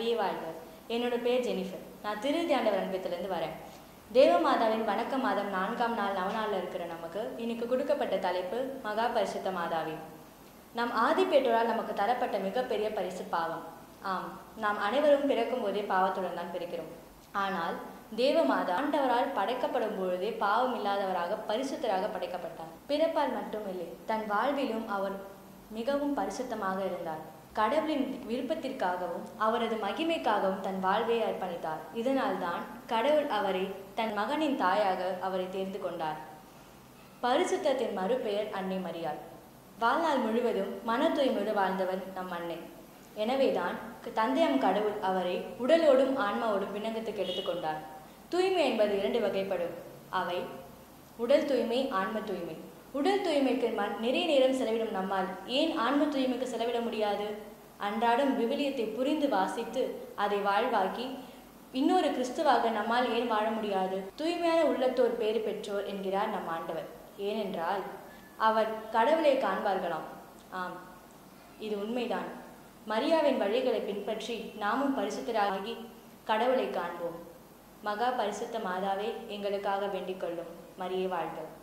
மரியே வாழ்க என்னோட பேர் ஜெனிஃபர் நான் திருத்தியாண்டவர் அன்பத்திலேருந்து வரேன் தேவமாதாவின் வணக்க மாதம் நான்காம் நாள் நவநாளில் இருக்கிற நமக்கு இன்னைக்கு கொடுக்கப்பட்ட தலைப்பு மகா பரிசுத்த மாதாவே நம் ஆதி பெற்றோரால் நமக்கு தரப்பட்ட மிகப்பெரிய பரிசு பாவம் ஆம் நாம் அனைவரும் பிறக்கும் போதே பாவத்துடன் தான் பிறக்கிறோம் ஆனால் தேவமாதா ஆண்டவரால் படைக்கப்படும் பொழுதே பாவம் இல்லாதவராக பரிசுத்தராக படைக்கப்பட்டார் பிறப்பால் மட்டுமில்லை தன் வாழ்விலும் அவர் மிகவும் பரிசுத்தமாக இருந்தார் கடவுளின் விருப்பத்திற்காகவும் அவரது மகிமைக்காகவும் தன் வாழ்வை அர்ப்பணித்தார் இதனால்தான் கடவுள் அவரை தன் மகனின் தாயாக அவரை தேர்ந்து கொண்டார் பரிசுத்தத்தின் மறுபெயர் அன்னை மரியாள் வாழ்நாள் முழுவதும் மன தூய்மையோடு வாழ்ந்தவர் நம் அன்னை எனவேதான் தந்தையம் கடவுள் அவரை உடலோடும் ஆன்மாவோடும் விண்ணகத்துக்கு எடுத்துக்கொண்டார் தூய்மை என்பது இரண்டு வகைப்படும் அவை உடல் தூய்மை ஆன்ம தூய்மை உடல் தூய்மைக்கு ம- நிறைய நேரம் செலவிடும் நம்மால் ஏன் ஆன்ம தூய்மைக்கு செலவிட முடியாது அன்றாடம் விவிலியத்தை புரிந்து வாசித்து அதை வாழ்வாக்கி இன்னொரு கிறிஸ்துவாக நம்மால் ஏன் வாழ முடியாது தூய்மையான உள்ளத்தோர் பேறு பெற்றோர் என்கிறார் நம் ஆண்டவர் ஏனென்றால் அவர் கடவுளை காண்பார்களாம் ஆம் இது உண்மைதான் மரியாவின் வழிகளை பின்பற்றி நாமும் பரிசுத்தராகி கடவுளை காண்போம் மகா பரிசுத்த மாதாவே எங்களுக்காக வேண்டிக் கொள்ளும் மரியே வாழ்க